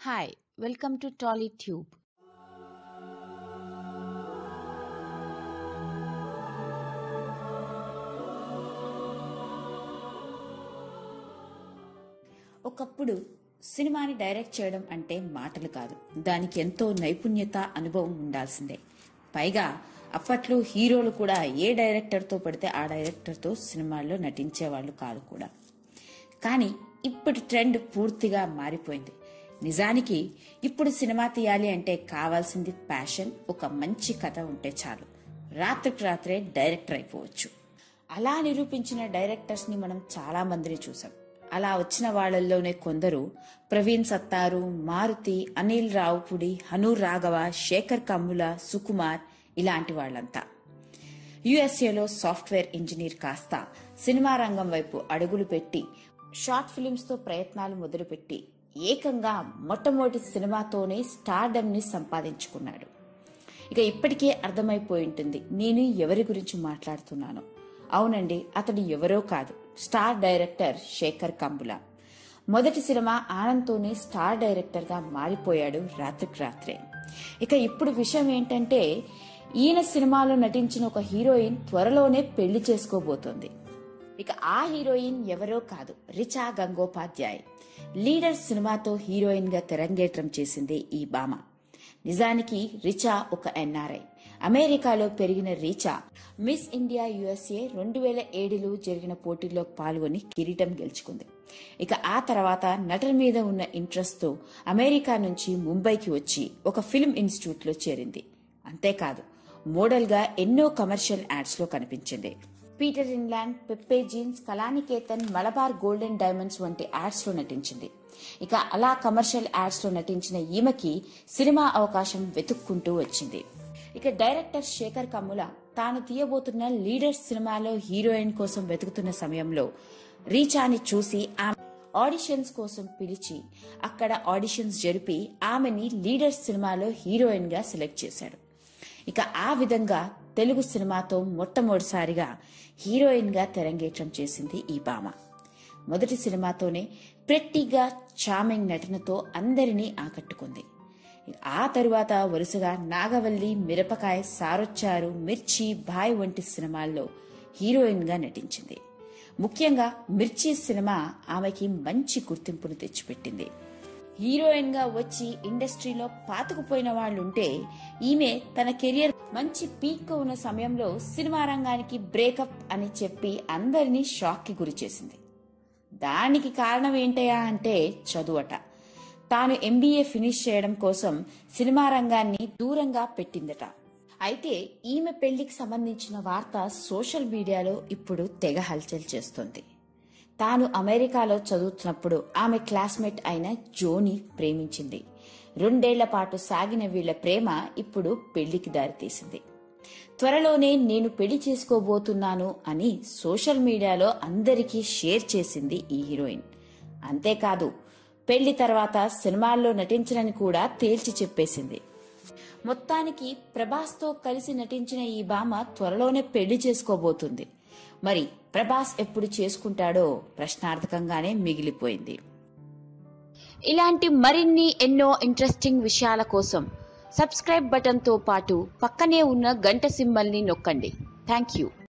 Hi, welcome to TollyTube. ఒకప్పుడు సినిమాని direct చేయడం అంటే మాటలు కాదు దానికి ఎంతో నైపుణ్యత అనుభవం ఉండాల్సిందే పైగా అప్పట్లో హీరోలు కూడా ఏ డైరెక్టర్తో పడితే ఆ డైరెక్టర్తో సినిమాల్లో నటించేవాళ్ళు కాదు కూడా కానీ ఇప్పటి ట్రెండ్ పూర్తిగా మారిపోయింది నిజానికి ఇప్పుడు సినిమా తీయాలి అంటే కావాల్సింది ప్యాషన్ ఒక మంచి కథ ఉంటే చాలు రాత్రికి రాత్రే డైరెక్టర్ అయిపోవచ్చు అలా నిరూపించిన డైరెక్టర్స్ ని మనం చాలా మందిని చూసాం అలా వచ్చిన వాళ్ళల్లోనే కొందరు ప్రవీణ్ సత్తారు మారుతి అనిల్ రావుపుడి హనూర్ రాఘవ శేఖర్ కమ్ముల సుకుమార్ ఇలాంటి వాళ్ళంతా యుఎస్ఏలో సాఫ్ట్వేర్ ఇంజనీర్ కాస్త సినిమా రంగం వైపు అడుగులు పెట్టి షార్ట్ ఫిలిమ్స్ తో ప్రయత్నాలు మొదలుపెట్టి ఏకంగా మొట్టమొదటి సినిమాతోనే స్టార్డమ్ ని సంపాదించుకున్నాడు ఇక ఇప్పటికే అర్థమైపోయి ఉంటుంది నేను ఎవరి గురించి మాట్లాడుతున్నాను అవునండి అతడు ఎవరో కాదు స్టార్ డైరెక్టర్ శేఖర్ కంబుల మొదటి సినిమా ఆనంద్తోనే స్టార్ డైరెక్టర్ గా మారిపోయాడు రాత్రికి రాత్రే ఇక ఇప్పుడు విషయం ఏంటంటే ఈయన సినిమాలో నటించిన ఒక హీరోయిన్ త్వరలోనే పెళ్లి చేసుకోబోతోంది ఇక ఆ హీరోయిన్ ఎవరో కాదు రిచా గంగోపాధ్యాయ్ లీడర్ సినిమాతో హీరోయిన్ గా తెరంగేట్రం చేసింది ఈ భామ నిజానికి రిచా ఒక ఎన్ఆర్ఐ అమెరికాలో పెరిగిన రిచా మిస్ ఇండియా యుఎస్ఏ రెండు వేల ఏడులో జరిగిన పోటీల్లో పాల్గొని కిరీటం గెలుచుకుంది ఇక ఆ తర్వాత నటన మీద ఉన్న ఇంట్రెస్ట్ తో అమెరికా నుంచి ముంబైకి వచ్చి ఒక ఫిల్మ్ ఇన్స్టిట్యూట్ లో చేరింది అంతేకాదు మోడల్ గా ఎన్నో కమర్షియల్ యాడ్స్ లో కనిపించింది Peter England Pepe jeans Kalaniketan Malabar golden diamonds వంటి యాడ్స్ లో నటించింది ఇక అలా కమర్షియల్ యాడ్స్ లో నటించిన ఈమెకి సినిమా అవకాశం వెతుక్కుంటూ వచ్చింది ఇక డైరెక్టర్ శేఖర్ కమ్ముల తాను తీయబోతున్న లీడర్స్ సినిమాలో హీరోయిన్ కోసం వెతుకుతున్న సమయంలో రీచాని చూసి ఆమె ఆడిషన్స్ కోసం పిలిచి అక్కడ ఆడిషన్స్ జరిపి ఆమెని లీడర్స్ సినిమాలో హీరోయిన్ గా సెలెక్ట్ చేశాడు ఇక ఆ విధంగా తెలుగు సినిమాతో మొట్టమొదటిసారిగా హీరోయిన్ గా తెరంగేట్రం చేసింది ఈ భామ మొదటి సినిమాతోనే ప్రెట్టిగా చామింగ్ నటనతో అందరినీ ఆకట్టుకుంది ఆ తరువాత వరుసగా నాగవల్లి మిరపకాయ సారొచ్చారు మిర్చి భాయ్ వంటి సినిమాల్లో హీరోయిన్ గా నటించింది ముఖ్యంగా మిర్చి సినిమా ఆమెకి మంచి గుర్తింపును తెచ్చిపెట్టింది హీరోయిన్ గా వచ్చి ఇండస్ట్రీలో పాతుకుపోయిన వాళ్ళుంటే ఈమె తన కెరియర్ మంచి పీక్ ఉన్న సమయంలో సినిమా రంగానికి బ్రేకప్ అని చెప్పి అందరినీ షాక్ కి గురి చేసింది దానికి కారణం ఏంటయా అంటే చదువట తాను ఎంబీఏ ఫినిష్ చేయడం కోసం సినిమా రంగాన్ని దూరంగా పెట్టిందట అయితే ఈమె పెళ్లికి సంబంధించిన వార్త సోషల్ మీడియాలో ఇప్పుడు తెగ హల్చల్ చేస్తోంది తాను అమెరికాలో చదువుతున్నప్పుడు ఆమె క్లాస్మేట్ అయిన జోని ప్రేమించింది రెండేళ్ల పాటు సాగిన వీళ్ల ప్రేమ ఇప్పుడు పెళ్లికి దారితీసింది త్వరలోనే నేను పెళ్లి చేసుకోబోతున్నాను అని సోషల్ మీడియాలో అందరికీ షేర్ చేసింది ఈ హీరోయిన్ అంతేకాదు పెళ్లి తర్వాత సినిమాల్లో నటించనని కూడా తేల్చి చెప్పేసింది మొత్తానికి ప్రభాస్తో కలిసి నటించిన ఈ భామ త్వరలోనే పెళ్లి చేసుకోబోతుంది మరి ప్రభాస్ ఎప్పుడు చేసుకుంటాడో ప్రశ్నార్థకంగానే మిగిలిపోయింది ఇలాంటి మరిన్ని ఎన్నో ఇంట్రెస్టింగ్ విషయాల కోసం సబ్స్క్రైబ్ బటన్తో పాటు పక్కనే ఉన్న గంట సింబల్ని నొక్కండి థ్యాంక్ యూ